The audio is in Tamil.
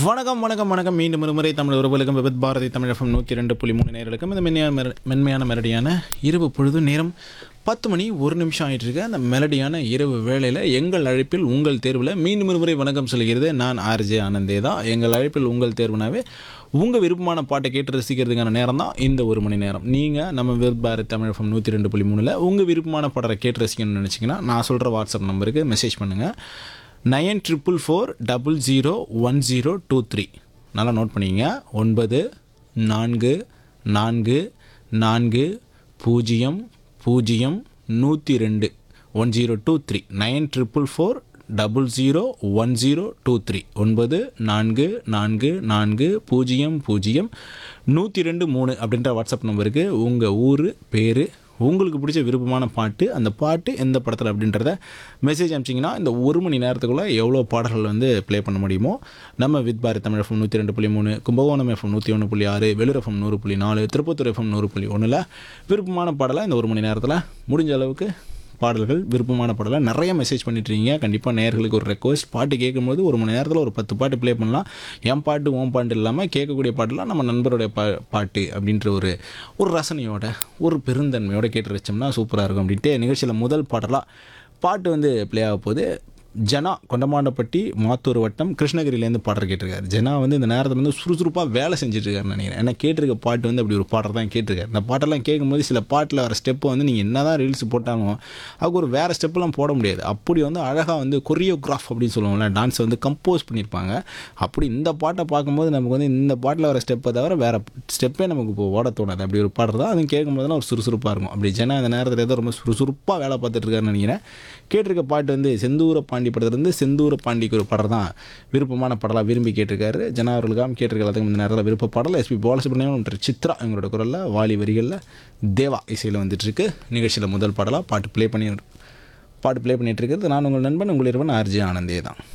வணக்கம் வணக்கம் வணக்கம் மீண்டும் ஒரு முறை தமிழ் உறவுகளுக்கும் விபத் பாரதி தமிழகம் நூற்றி ரெண்டு புள்ளி மூணு நேர்களுக்கும் இந்த மென்மையான மெர- மென்மையான மெலடியான இரவு பொழுது நேரம் பத்து மணி ஒரு நிமிஷம் ஆயிட்டு இருக்கு அந்த மெலடியான இரவு வேளையில் எங்கள் அழைப்பில் உங்கள் தேர்வில் மீண்டும் ஒரு முறை வணக்கம் சொல்கிறது நான் ஆர்ஜே ஆனந்தே தான் எங்கள் அழைப்பில் உங்கள் தேர்வுனாவே உங்கள் விருப்பமான பாட்டை கேட்டு ரசிக்கிறதுக்கான நேரம் தான் இந்த ஒரு மணி நேரம் நீங்கள் நம்ம விருத் பாரதி தமிழகம் நூற்றி ரெண்டு புள்ளி மூணில் உங்கள் விருப்பமான பாடலை கேட்டு ரசிக்கணும்னு நினச்சிங்கன்னா நான் சொல்கிற வாட்ஸ்அப் நம்பருக்கு மெசேஜ் பண்ணுங்கள் nine triple four double zero one zero two three நல்லா நோட் பண்ணிக்கங்க ஒன்பது நான்கு நான்கு நான்கு பூஜ்ஜியம் பூஜ்ஜியம் நூற்றி ரெண்டு one zero two three nine triple four double zero one zero two three ஒன்பது நான்கு நான்கு நான்கு பூஜ்ஜியம் பூஜ்ஜியம் நூற்றி ரெண்டு மூணு அப்படின்ற வாட்ஸ்அப் நம்பருக்கு உங்கள் ஊர் பேர் உங்களுக்கு பிடிச்ச விருப்பமான பாட்டு அந்த பாட்டு எந்த படத்தில் அப்படின்றத மெசேஜ் அனுப்பிச்சிங்கன்னா இந்த ஒரு மணி நேரத்துக்குள்ளே எவ்வளோ பாடல்கள் வந்து ப்ளே பண்ண முடியுமோ நம்ம வித் பாரத் தமிழ் எஃப்எம் நூற்றி ரெண்டு புள்ளி மூணு கும்பகோணம் எஃப்எம் நூற்றி ஒன்று புள்ளி ஆறு வெள்ளூர் எஃப்எம் நூறு புள்ளி நாலு திருப்பத்தூர் எஃப்எம் நூறு புள்ளி ஒன்றில் விருப்பமான பாடலை இந்த ஒரு மணி நேரத்தில் முடிஞ்ச அளவுக்கு பாடல்கள் விருப்பமான பாடலை நிறைய மெசேஜ் பண்ணிட்டுருக்கீங்க கண்டிப்பாக நேயர்களுக்கு ஒரு ரெக்வஸ்ட் பாட்டு கேட்கும்போது ஒரு மணி நேரத்தில் ஒரு பத்து பாட்டு ப்ளே பண்ணலாம் என் பாட்டு ஓன் பாட்டு இல்லாமல் கேட்கக்கூடிய பாட்டுலாம் நம்ம நண்பருடைய பா பாட்டு அப்படின்ற ஒரு ஒரு ரசனையோட ஒரு பெருந்தன்மையோட கேட்டு வச்சோம்னா சூப்பராக இருக்கும் அப்படின்ட்டு நிகழ்ச்சியில் முதல் பாடலாக பாட்டு வந்து ப்ளே ஆக போகுது ஜனா கொண்டமாண்டப்பட்டி மாத்தூர் வட்டம் கிருஷ்ணகிரியிலேருந்து பாடல் கேட்டிருக்காரு ஜனா வந்து இந்த நேரத்தில் வந்து சுறுசுறுப்பாக வேலை செஞ்சுட்டு இருக்காருன்னு நினைக்கிறேன் ஏன்னா கேட்டிருக்க பாட்டு வந்து அப்படி ஒரு பாடல் தான் கேட்டிருக்காரு இந்த பாட்டெல்லாம் கேட்கும்போது சில பாட்டில் வர ஸ்டெப்பை வந்து நீங்கள் என்ன தான் ரீல்ஸ் போட்டாலும் அதுக்கு ஒரு வேறு ஸ்டெப்பெல்லாம் போட முடியாது அப்படி வந்து அழகாக வந்து கொரியோகிராஃப் அப்படின்னு சொல்லுவோம்ல டான்ஸ் வந்து கம்போஸ் பண்ணியிருப்பாங்க அப்படி இந்த பாட்டை பார்க்கும்போது நமக்கு வந்து இந்த பாட்டில் வர ஸ்டெப்பை தவிர வேறு ஸ்டெப்பே நமக்கு இப்போ ஓட தோணாது அப்படி ஒரு பாடல் தான் அதுவும் கேட்கும்போதுலாம் ஒரு சுறுசுறுப்பாக இருக்கும் அப்படி ஜனா இந்த நேரத்தில் ஏதோ ரொம்ப சுறுசுறுப்பாக வேலை பார்த்துட்டு இருக்காருன்னு நினைக்கிறேன் கேட்டிருக்க பாட்டு வந்து செந்தூர பாண்டி படத்துலேருந்து செந்தூர பாண்டிக்கு ஒரு படம் தான் விருப்பமான பாடலாக விரும்பி கேட்டிருக்காரு ஜனா அவர்களுக்காக கேட்டிருக்க எல்லாத்துக்கும் இந்த நேரத்தில் விருப்ப பாடல் எஸ்பி பாலசுப்ரமணியம் மற்றும் சித்ரா எங்களோட குரலில் வாலி வரிகளில் தேவா இசையில் வந்துட்டுருக்கு நிகழ்ச்சியில் முதல் பாடலாக பாட்டு ப்ளே பண்ணி பாட்டு ப்ளே பண்ணிட்டு இருக்கிறது நான் உங்கள் நண்பன் உங்கள் இருவன் ஆர்ஜி ஆனந்தே தான்